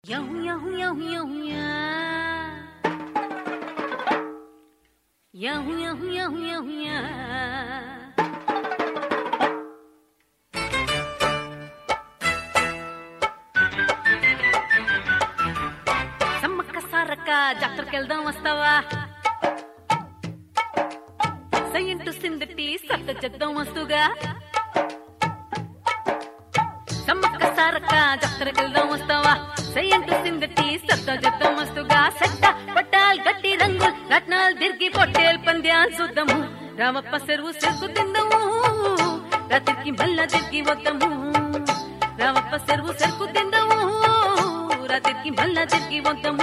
Yo, yo, yo, yo, yo. Yo, yo, yo, yo, yo. Sammakka Sarakka జాతరకి వెళ్దాం వస్తావా సయ్యంటు సిందటి సత్త చేద్దాం వస్తుగా సమ్మక్క సారక్క జాతరకి వెళ్దాం వస్తావా సయ్యంటు సిందటి సత్త చేద్దాం వస్తుగా సట్ట పట్టాల్ గట్టి రంగులు రత్నాలు తిరిగి పొట్టేల్ పంద్యాలు చూద్దాము రామప్ప చెరువు చెరుకు తిందాము రాత్రికి మళ్ళా తిరిగి వద్దాము రామప్ప చెరువు చెరుకు తిందాము రాత్రికి మళ్ళా తిరిగి వద్దాము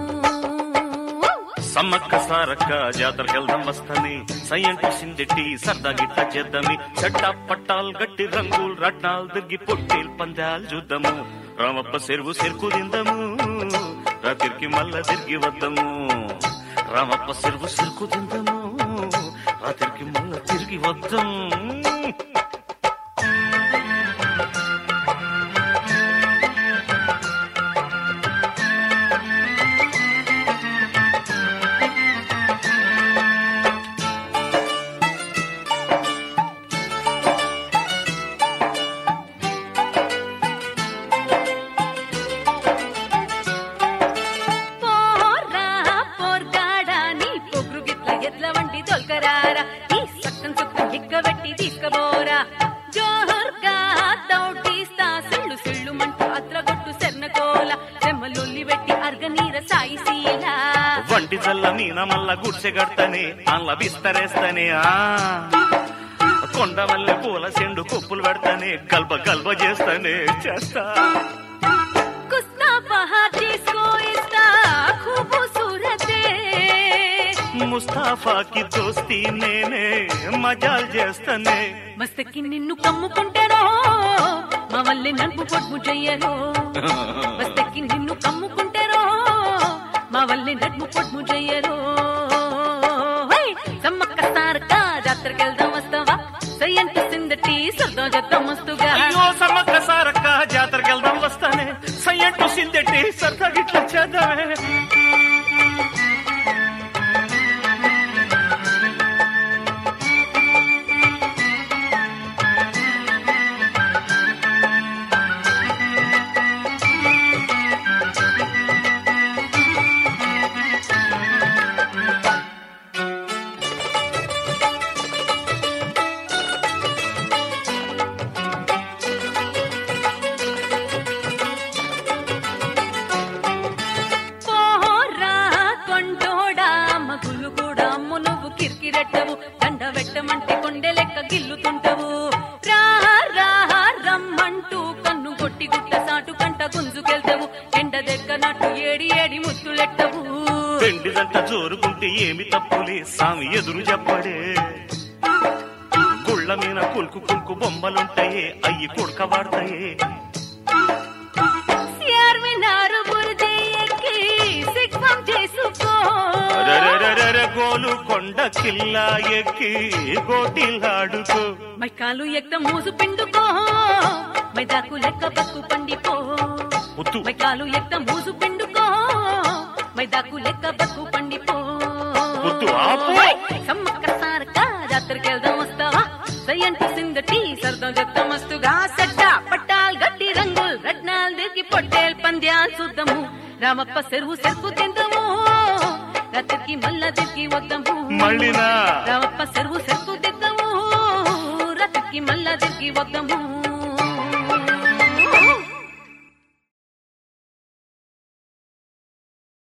సమ్మక్క సారక్క జాతరకెళ్దాం వస్తాని సయ్యంటు సిందెట్టి సరదా గిట్ట చేద్దామి చట్ట పట్టాల్ గట్టి రంగులు రట్నాలు దిగ్గి పొట్టేలు పందాలు చూద్దాము రామప్ప చెరువు చెరుకు తిందాము రాత్రికి మళ్ళా తిరిగి వద్దాము రామప్ప చెరువు చెరుకు తిందాము రాత్రికి మళ్ళా తిరిగి వద్దాం పోరా పోర్గాడా నీ పొగురు గిట్ల ఎడ్ల వంటి దొల్కరారా ఈ సక్కం సుక్కం ఎక్కబెట్టి తీసుకబోరా జోహర్గా దౌటీస్తా సిళ్ళు సిళ్ళు మంటూ అద్రగొట్టు సెర్నకోల చెమ్మలొల్లి పెట్టి అర్గనీర సాయి శీల వంటి జల్ల మీన మల్ల గుడిసె కడతానే అల్ల బిస్తరేస్తానే ఆ కొండ మల్లె పూల సెండు కొప్పులు పెడతానే గల్బ గల్బ చేస్తానే చేస్తా కుస్తా బహార్ చేసుకో ఇస్తా ఖూబు సూరతే ముస్తాఫాకి దోస్తి నేనే మజాల్ చేస్తానే మస్తకి నిన్ను కమ్ముకుంటారో మా వల్లే నన్ను పొడ్ము చెయ్యరో మస్తకి నిన్ను కమ్ముకుంటారో మా వల్లే నన్ను పొడ్ము చెయ్యరో హై! సమ్మక్క సారక్క జాతరకి వెళ్దాం వస్తావా సయ్యంటి సిందటి సర్దో చేద్దాం మస్తుగా అయ్యో సమ్మక్క సారక్క జాతరకి వెళ్దాం వస్తానే సయ్యట్టు సిందెట్టి సరదా గిట్ల చేద్దామే పోరా కొండోడా మగులు కూడా అమ్ము నువ్వు కిరికిరెట్టవు దండ పెట్టమంటే కొండె లెక్క గిల్లుతుంటవు రా రా రమ్మంటూ కన్ను కొట్టి గుట్ట సాటు కంట గుంజుకెళ్తావు ఎండ దగ్గనట్టు ఏడి ఏడి ముత్తులెట్టవు పెండిదంట జోరుకుంటే ఏమి తప్పులే సామి ఎదురు చెప్పడే గుళ్ళ మీద కుల్కు కుల్కు బొమ్మలుంటాయే అయ్యి కుడక వాడతాయే సిఆర్మినారు బురది ఎక్కి సిగ్మం చేసుకో అరెరెరెరెరె గోలు కొండ కిల్లా ఎక్కి గోటిల్లాడుకో మైకాలు ఎక్క మూసు పిండుకో మైదాకు లెక్క బక్కు పండిపో ముత్తు మైకాలు ఎక్క మూసు పిండుకో మైదాకు లెక్క బక్కు పండిపో వద్దు, ఆపు. సమ్మక్క సారక్క జాతరకి వెళ్దాం వస్తావా సయ్యంటి సింగటి సరదా చెప్తాం మస్తుగా సడ్డ పట్టాల్ గట్టి రంగుల్ రత్నాల్ దిగి పొట్టేల్ పంద్యాల్ చూద్దాము రామప్ప చెరువు చెరుకు తిందాము రాత్రికి మళ్ళా దిగి వద్దాము మళ్ళీనా రామప్ప చెరువు చెరుకు తిద్దాము రాత్రికి మళ్ళా దిగి వద్దాము